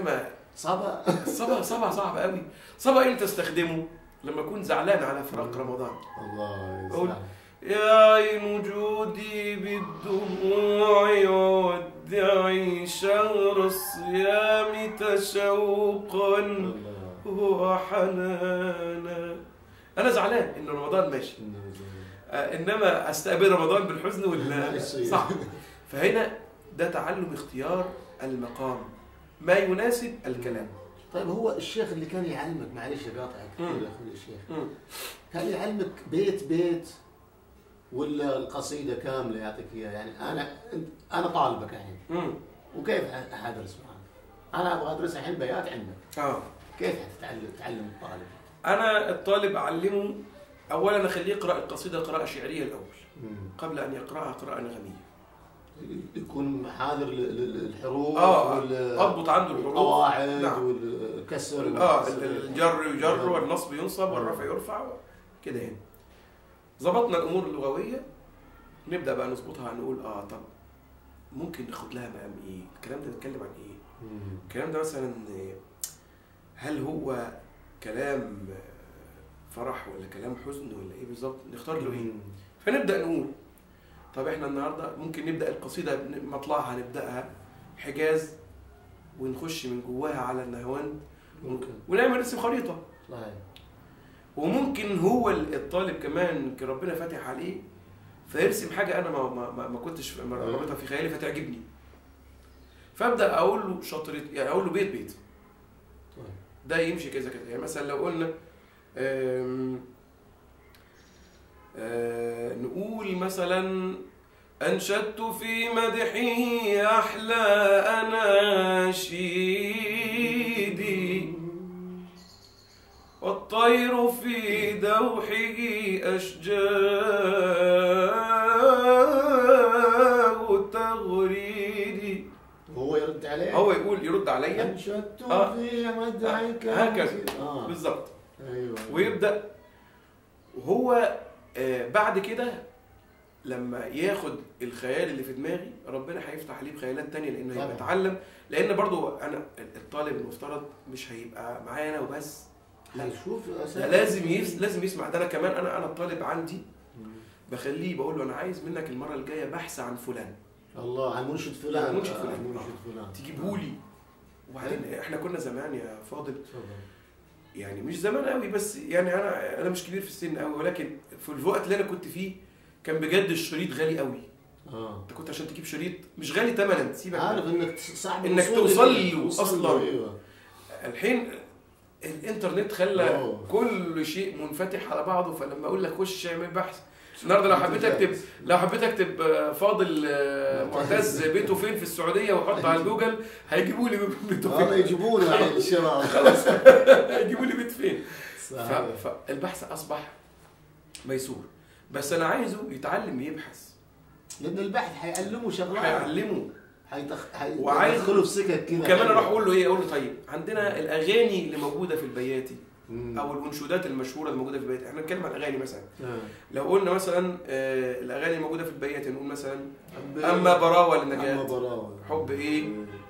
ما صعبة الصبا صبا صعب قوي صبا امتى استخدمه لما اكون زعلان على فراق رمضان الله أقول يسلمك يا عين جودي بالدموع وودعي شهر الصيام تشوقا الله وحنانا انا زعلان ان رمضان ماشي آه، انما استقبل رمضان بالحزن ولا ماشي. صعب فهنا ده تعلم اختيار المقام ما يناسب الكلام طيب هو الشيخ اللي كان يعلمك معلش اقاطعك كثير مم. يا اخوي الشيخ مم. كان يعلمك بيت بيت ولا القصيدة كاملة يعطيك اياها يعني انا انا طالبك الحين مم. وكيف ح- حادرس معك؟ انا ابغى ادرس الحين بيات عندك اه كيف حتتعلم تعلم الطالب؟ انا الطالب اعلمه اولا اخليه يقرا القصيده قراءه شعريه الاول قبل ان يقراها قراءه نغميه يكون حاضر ل- ل- للحروف اه وال- اضبط عنده الحروف القواعد نعم. والكسر اه والكسر. ال- الجر يجر والنصب ينصب والرفع يرفع كده يعني ظبطنا الامور اللغويه نبدا بقى نظبطها نقول اه طب ممكن ناخد لها مقام ايه الكلام ده نتكلم عن ايه مم. الكلام ده مثلا آه، هل هو كلام آه، فرح ولا كلام حزن ولا ايه بالظبط نختار له ايه فنبدا نقول طب احنا النهارده ممكن نبدا القصيده مطلعها نبداها حجاز ونخش من جواها على النهوان ممكن ونعمل اسم خريطه صحيح وممكن هو الطالب كمان كان ربنا فاتح عليه فيرسم حاجه انا ما ما, ما, ما كنتش ما رابطها في خيالي فتعجبني فابدا اقول له شطرت يعني اقول له بيت بيت طيب. ده يمشي كذا كذا يعني مثلا لو قلنا آم، آه، نقول مثلا أنشدت في مدحه أحلى أناشيدي والطير في دوحه أشجاه تغريدي هو يرد عليه هو يقول يرد عليا انشدت آه. في مدحك هكذا اه بالظبط ايوه ويبدا وهو آه، بعد كده لما ياخد الخيال اللي في دماغي ربنا هيفتح عليه بخيالات تانية لانه هيبقى طبعا. يتعلم لان برضو انا الطالب المفترض مش هيبقى معايا انا وبس لا هيشوف ده لازم يس... لازم يسمع ده انا كمان انا انا الطالب عندي بخليه بقول له انا عايز منك المره الجايه بحث عن فلان الله عن منشد فلان منشد آه، فلان. منشد فلان تجيبه لي وبعدين احنا كنا زمان يا فاضل تفضل. يعني مش زمان قوي بس يعني انا انا مش كبير في السن قوي ولكن في الوقت اللي انا كنت فيه كان بجد الشريط غالي قوي اه انت كنت عشان تجيب شريط مش غالي ثمنا سيبك عارف من- انك صعب إنك الوصول توصل إليه. له توصل أصلاً. له، ايوه الحين الانترنت خلى أوه. كل شيء منفتح على بعضه فلما اقول لك خش اعمل بحث النهارده لو حبيت اكتب لو حبيت اكتب آه، فاضل آه، معتز بيته فين في السعوديه واحطه على جوجل هيجيبوا لي بيته هذا فين يجيبونه يعني الشباب خلاص هيجيبوا لي بيت فين صحيح. ف- فالبحث اصبح ميسور بس انا عايزه يتعلم يبحث لان البحث حيعلمه شغلات هيعلمه حيدخ... وعايز- حيدخله في سكك كذا وكمان اروح اقول له ايه اقول له طيب عندنا الاغاني اللي موجوده في البياتي مم. او الانشودات المشهوره اللي موجوده في البياتي احنا بنتكلم عن الاغاني مثلا آه. لو قلنا مثلا آه، الاغاني الموجوده في البياتي نقول مثلا حب- اما براوه أما للنجاه براوة حب إيه؟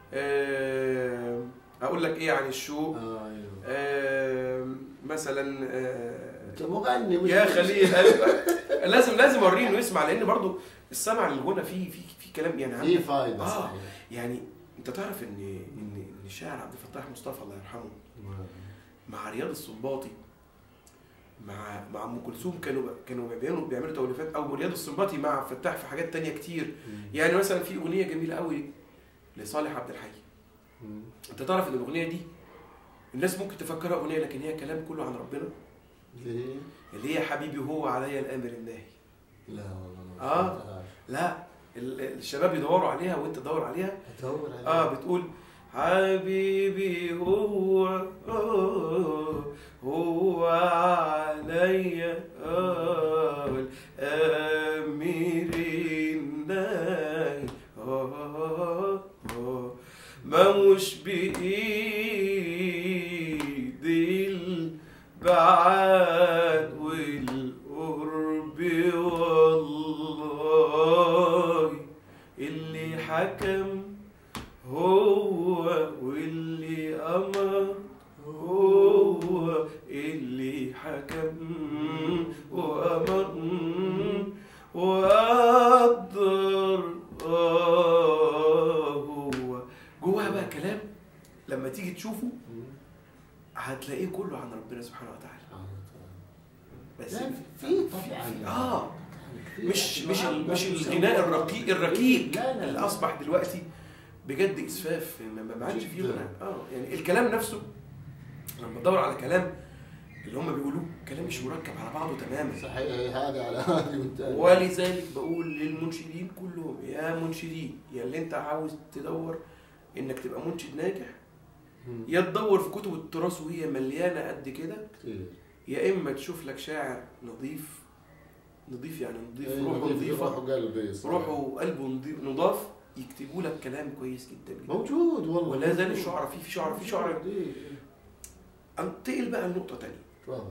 آه، اقول لك ايه عن الشوق اه ايوه آه، مثلا آه، انت مغني مش يا خليل قلبك لازم لازم اوريه انه يسمع لان برضو السمع للغنى فيه في في كلام يعني في عندك فايده آه. صحيح يعني انت تعرف ان ان ان الشاعر عبد الفتاح مصطفى الله يرحمه مع رياض السنباطي مع مع ام كلثوم كانوا كانوا بيعملوا بيعملوا توليفات او رياض السنباطي مع عبد الفتاح في حاجات تانية كتير يعني مثلا في اغنيه جميله قوي لصالح عبد الحي مم. انت تعرف ان الاغنيه دي الناس ممكن تفكرها اغنيه لكن هي كلام كله عن ربنا ليه؟ اللي هي حبيبي هو عليا الامر الناهي لا والله ما آه. فهمتهاش. لا ال- الشباب يدوروا عليها وانت تدور عليها ادور عليه اه بتقول حبيبي هو آه هو عليا آه الأمير الناهي آه آه موش بإيد البعاد والقرب والله اللي حكم هو واللي وأمر هو اللي حكم وأمر وقدر آه هو جواها بقى كلام لما تيجي تشوفه هتلاقيه كله عن ربنا سبحانه وتعالى بس يعني في طبعا اه في مش مش اعتبارات ال- مش بس الغناء هو- الرقيق الركيك لا، لا، اللي لا. اصبح دلوقتي بجد اسفاف ما- ما ما عادش فيه جداً. غناء اه يعني الكلام نفسه لما تدور على كلام اللي هم بيقولوه كلام مش مركب على بعضه تماما صحيح هذا على هذه والتاني. ولذلك بقول للمنشدين كلهم يا منشدين يا اللي انت عاوز تدور انك تبقى منشد ناجح مم. يا تدور في كتب التراث وهي مليانه قد كده كتير يا اما تشوف لك شاعر نظيف نظيف يعني نظيف إيه، روحه نظيف، نظيفه روحه قلبي صح. روحه وقلبه نضيف- نضاف يكتبوا لك كلام كويس جدا جدا موجود والله ولا زال موجود. الشعراء في في شعراء في شعراء إيه، إيه. انتقل بقى لنقطه تانية تفضل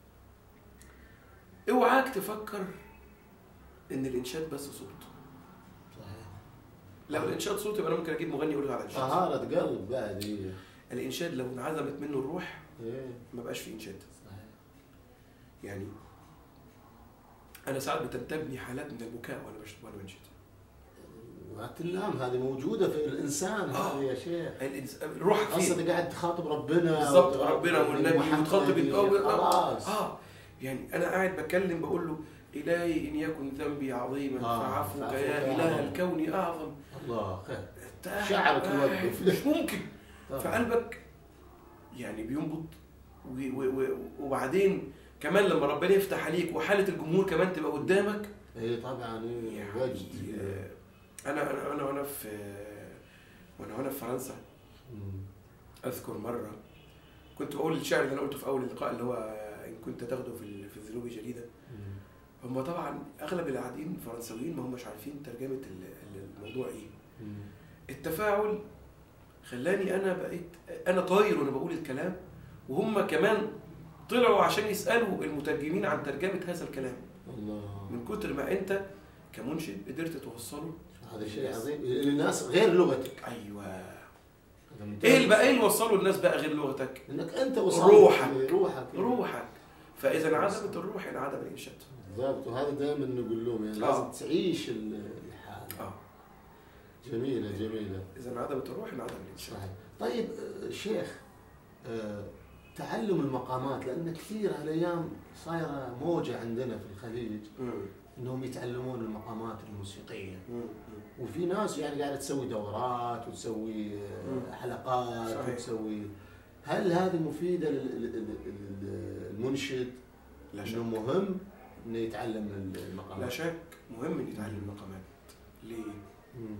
اوعاك تفكر ان الانشاد بس صوت صحيح لو الانشاد صوت يبقى انا ممكن اجيب مغني يقول على الانشاد طهارة قلب بعد إيه. الانشاد لو انعزمت منه الروح إيه، ما بقاش في انشاد صحيح يعني انا ساعات بتنتابني حالات من البكاء وانا بش- وانا بنشد ما تنام هذه موجودة في الإنسان آه. هذه يا شيخ الإنس- الروح خاصة فين إذا قاعد تخاطب ربنا بالظبط وتخاطب ربنا والنبي محمد وتخاطب الأول خلاص اه يعني انا قاعد بتكلم بقول له الهي ان يكن ذنبي عظيما آه، فعفوك فعفوك يا أعظم. اله الكون اعظم الله خير أنت قاعد- شعرك قاعد يوقف. مش ممكن طبعاً. فقلبك يعني بينبض و- و- و- وبعدين كمان لما ربنا يفتح عليك وحاله الجمهور كمان تبقى قدامك اي طبعا إيه، يعني وجد آه، انا انا انا وانا في وانا وانا في فرنسا مم. اذكر مره كنت بقول الشعر اللي انا قلته في اول اللقاء اللي هو ان كنت تاخده في ال- في الذنوب جريده مم. هم طبعا اغلب اللي قاعدين فرنساويين ما همش عارفين ترجمه ال- ال- الموضوع ايه مم. التفاعل خلاني انا بقيت انا طاير وانا بقول الكلام وهم كمان طلعوا عشان يسالوا المترجمين عن ترجمه هذا الكلام الله من كتر ما انت كمنشد قدرت توصله هذا شيء عظيم للناس غير لغتك ايوه هذا ممتاز. ايه اللي بقى ايه اللي وصله الناس بقى غير لغتك انك انت وصلت روحك. روحك روحك فاذا انعدمت الروح انعدم الانشاد بالضبط وهذا دائما نقول لهم يعني آه. لازم تعيش ال- الحاله اه جميله جميله اذا انعدمت الروح انعدم الانشاد صحيح طيب آه، شيخ آه، تعلم المقامات لان كثير هالايام صايره موجه عندنا في الخليج مم. انهم يتعلمون المقامات الموسيقيه مم. وفي ناس يعني قاعده تسوي دورات وتسوي آه، مم. حلقات صحيح. وتسوي هل هذه مفيده لل- لل- لل- للمنشد لا انه شك مهم انه يتعلم لا المقامات شك مهم ان يتعلم المقامات ليه؟ مم.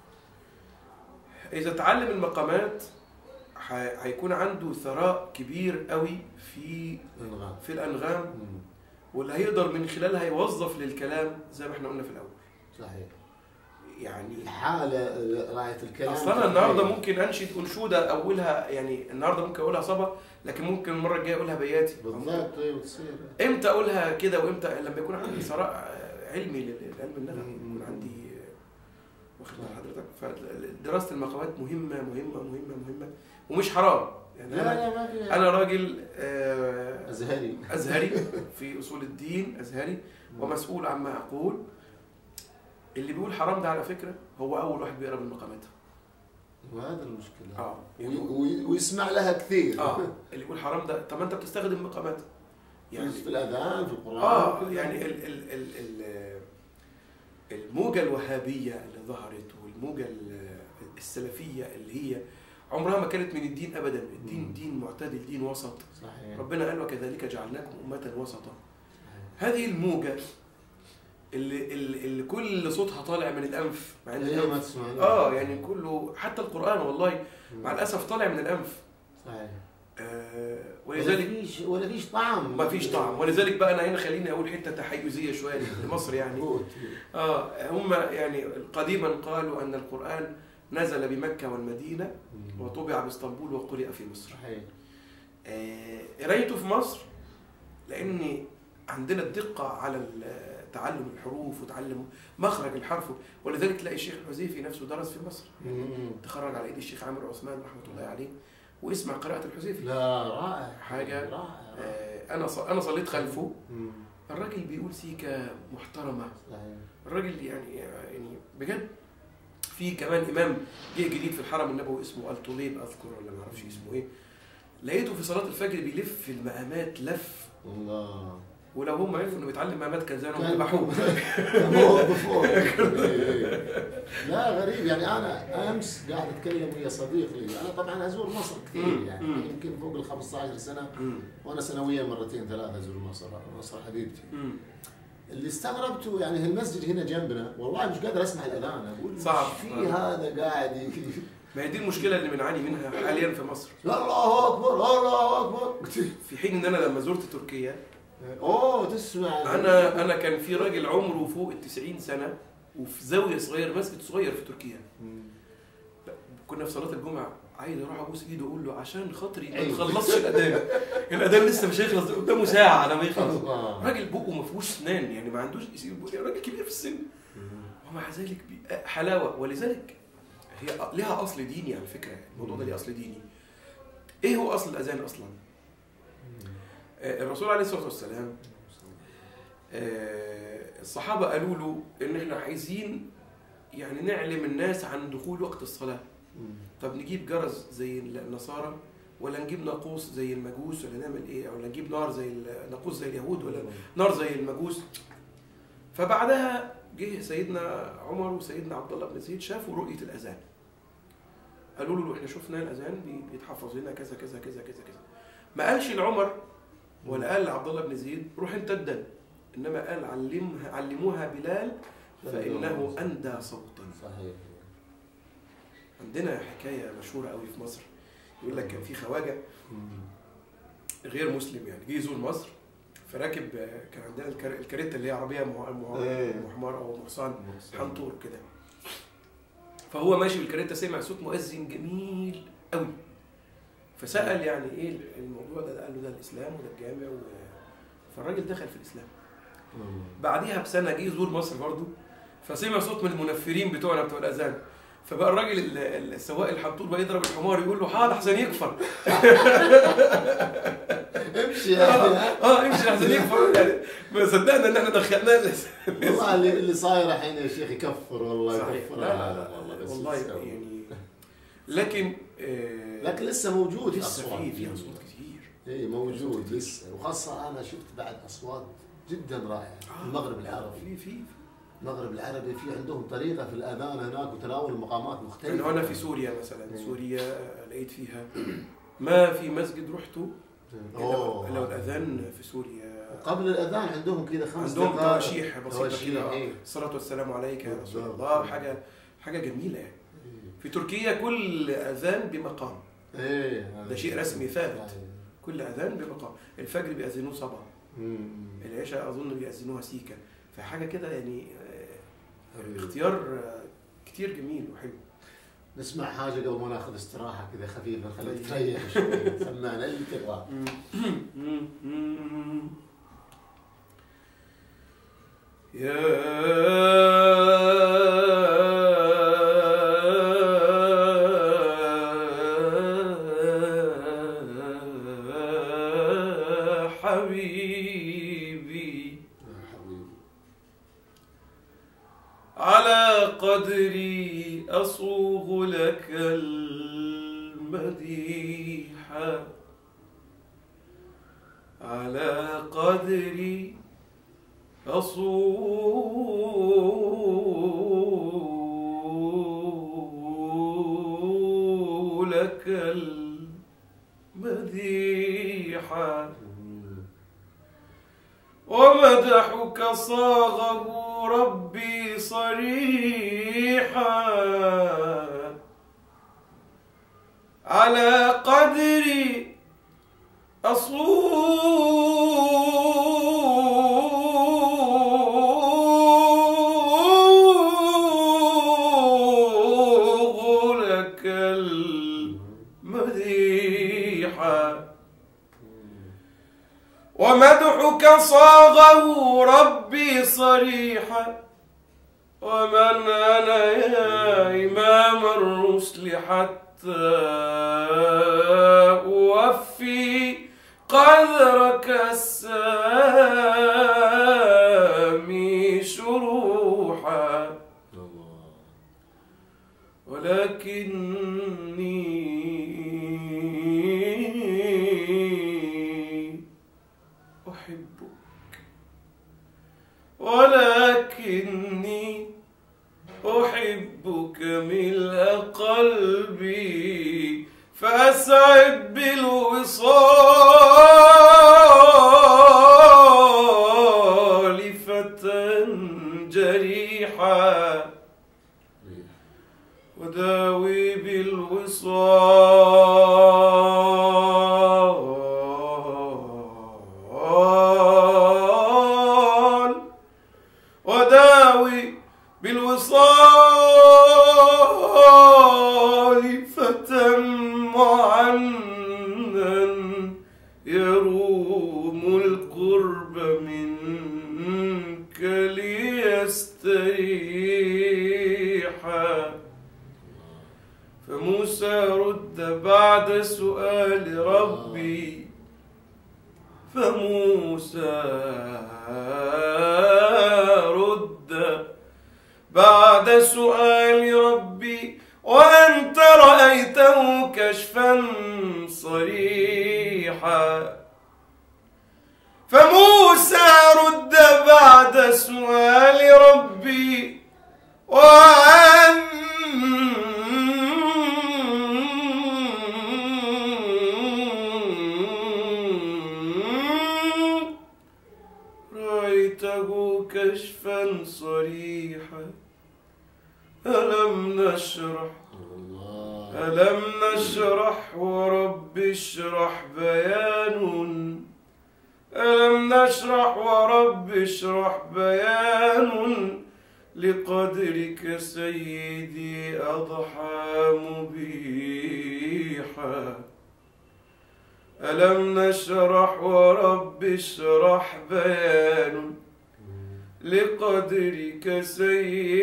اذا تعلم المقامات ح- هيكون عنده ثراء كبير قوي في الغام في الانغام مم. واللي هيقدر من خلالها يوظف للكلام زي ما احنا قلنا في الاول صحيح يعني الحاله آه، رايه الكلام اصلا انا النهارده ممكن انشد انشوده اولها يعني النهارده ممكن اقولها صبا لكن ممكن المره الجايه اقولها بياتي بالضبط ايوه تصير امتى اقولها كده وامتى لما يكون عندي ثراء علمي لل- لعلم النغم مم. يكون عندي واخد بال حضرتك فدراسه المقامات مهمه مهمه مهمه مهمه ومش حرام يعني لا انا لا ما في انا راجل آه، ازهري ازهري في اصول الدين ازهري ومسؤول عما اقول اللي بيقول حرام ده على فكره هو اول واحد بيقرا بالمقامات وهذا المشكله اه وي- وي- ويسمع لها كثير اه اللي يقول حرام ده طب ما انت بتستخدم مقامات يعني في الاذان في القران اه كل يعني ال ال ال ال الموجة الوهابية اللي ظهرت والموجة ال- السلفية اللي هي عمرها ما كانت من الدين أبدا الدين مم. دين معتدل دين وسط صحيح ربنا قال وكذلك جعلناكم أمة وسطا صحيح. هذه الموجة اللي, اللي, اللي كل صوتها طالع من الأنف مع إن هي ما الأنف تسمع اه يعني كله حتى القرآن والله مع الأسف طالع من الأنف صحيح آه ولا ولذلك فيش ولا فيش طعم ما فيش طعم ولذلك بقى أنا هنا خليني أقول حتة تحيزية شوية لمصر يعني قوت. اه هم يعني قديما قالوا ان القران نزل بمكه والمدينه وطبع باسطنبول وقرئ في مصر. صحيح آه، قرايته في مصر لان عندنا الدقه على ال- تعلم الحروف وتعلم مخرج الحرف ولذلك تلاقي الشيخ الحذيفي نفسه درس في مصر مم. تخرج على ايد الشيخ عامر عثمان رحمه الله عليه واسمع قراءه الحذيفي لا رائع حاجة- رائع رائع. آه، انا ص- انا صليت خلفه مم. الراجل بيقول سيكه محترمه صحيح. الراجل يعني يعني بجد في كمان امام جه جديد في الحرم النبوي اسمه الطليب اذكر ولا ما اعرفش اسمه ايه لقيته في صلاه الفجر بيلف المقامات لف الله ولو هم عرفوا انه بيتعلم مقامات كان زمانهم كان- ذبحوه هو بفوق. إيه. لا غريب يعني انا امس قاعد اتكلم ويا صديق لي انا طبعا ازور مصر كثير مم. يعني مم. يمكن فوق ال 15 سنه مم. وانا سنويا مرتين ثلاثه ازور مصر مصر حبيبتي مم. اللي استغربته يعني المسجد هنا جنبنا والله مش قادر اسمع الاذان اقول صعب. إيش في هذا قاعد ي- ما هي دي المشكله اللي بنعاني منها حاليا في مصر الله اكبر الله اكبر في حين ان انا لما زرت تركيا اوه تسمع انا انا كان في راجل عمره فوق ال 90 سنه وفي زاويه صغيره مسجد صغير في تركيا مم. كنا في صلاه الجمعه عايز اروح ابوس ايده اقول له عشان خاطري ما أيوة. تخلصش الاذان الاذان لسه مش هيخلص قدامه ساعه على ما يخلص الله. راجل بقه ما فيهوش اسنان يعني ما عندوش راجل كبير في السن مم. ومع ذلك بي- حلاوه ولذلك هي لها اصل ديني على فكره الموضوع ده ليه اصل ديني ايه هو اصل الاذان اصلا آه، الرسول عليه الصلاه والسلام آه، الصحابه قالوا له ان احنا عايزين يعني نعلم الناس عن دخول وقت الصلاه مم. طب نجيب جرس زي النصارى ولا نجيب ناقوس زي المجوس ولا نعمل ايه ولا نجيب نار زي ال- ناقوس زي اليهود ولا نار زي المجوس فبعدها جه سيدنا عمر وسيدنا عبد الله بن زيد شافوا رؤيه الاذان قالوا له احنا شفنا الاذان بي- بيتحفظ لنا كذا كذا كذا كذا كذا ما قالش لعمر ولا قال لعبد الله بن زيد روح انت ادن انما قال علمها علموها بلال فانه اندى صوتا صحيح عندنا حكايه مشهوره قوي في مصر يقول لك كان في خواجه مم. غير مسلم يعني جه يزور مصر فراكب كان عندنا الكار- الكاريتا اللي هي عربيه مع- مع- إيه. محمار او محصان حنطور كده فهو ماشي بالكاريتا سمع صوت مؤذن جميل قوي فسال يعني ايه الموضوع ده, ده قال له ده الاسلام وده الجامع و... فالراجل دخل في الاسلام مم. بعديها بسنه جه يزور مصر برضه فسمع صوت من المنفرين بتوعنا بتوع الاذان فبقى الراجل ال- ال- السواق الحنطور بقى يضرب الحمار يقول له حاضر احسن يكفر امشي يا اخي اه امشي احسن يكفر يعني ما صدقنا ان احنا دخلناه الإسلام. والله اللي اللي صاير الحين يا شيخ يكفر والله صحيح يكفر لا لا لا والله بس والله يسوي. يعني لكن آه، لكن لسه موجود لسه أصوات. في في اصوات كتير اي موجود لسه وخاصة أنا شفت بعد أصوات جدا رائعة آه، المغرب العربي في في المغرب العربي في عندهم طريقة في الأذان هناك وتناول المقامات مختلفة يعني انا في سوريا مثلا مم. سوريا آه، لقيت فيها ما في مسجد رحته لو أوه. لو الاذان في سوريا قبل الأذان عندهم كذا خمس عندهم دقائق تواشيح بسيطه تواشيح، كده إيه. آه، الصلاه والسلام عليك يا رسول بالضبط. الله حاجه حاجه جميله يعني في تركيا كل اذان بمقام ايه ده شيء رسمي ثابت. أيوة. كل اذان بمقام الفجر بيأذنوه صبا مم. العشاء اظن بيأذنوها سيكا فحاجه كده يعني آه، حبيبي. اختيار آه، كتير جميل وحلو نسمع حاجة قبل ما ناخذ استراحة كذا خفيفة خليك طيب. تريح شوي سمعنا اللي تبغاه يا حبيبي يا حبيبي على قدري أصوغ لك المديح على قدري أصوغ لك المديح مم. ومدحك صاغه ربي صريحا على قدر أصوغ لك المديحا ومدحك صاغه ربي صريحا ومن أنا يا إمام الرسل حتى أسعد بالوصال فتى جريحا وداوي بالوصال وداوي بالوصال فتى معنا يروم القرب منك ليستريحا فموسى رد بعد سؤال ربي فموسى رد بعد سؤال ربي وأنت رأيته كشفا صريحا فموسى رد بعد سؤال ربي وأن رأيته كشفا صريحا ألم نشرح الله ألم نشرح ورب اشرح بيان ألم نشرح ورب اشرح بيان لقدرك سيدي أضحى مبيحا ألم نشرح ورب اشرح بيان لقدرك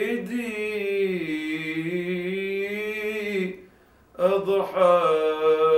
سيدي أضحى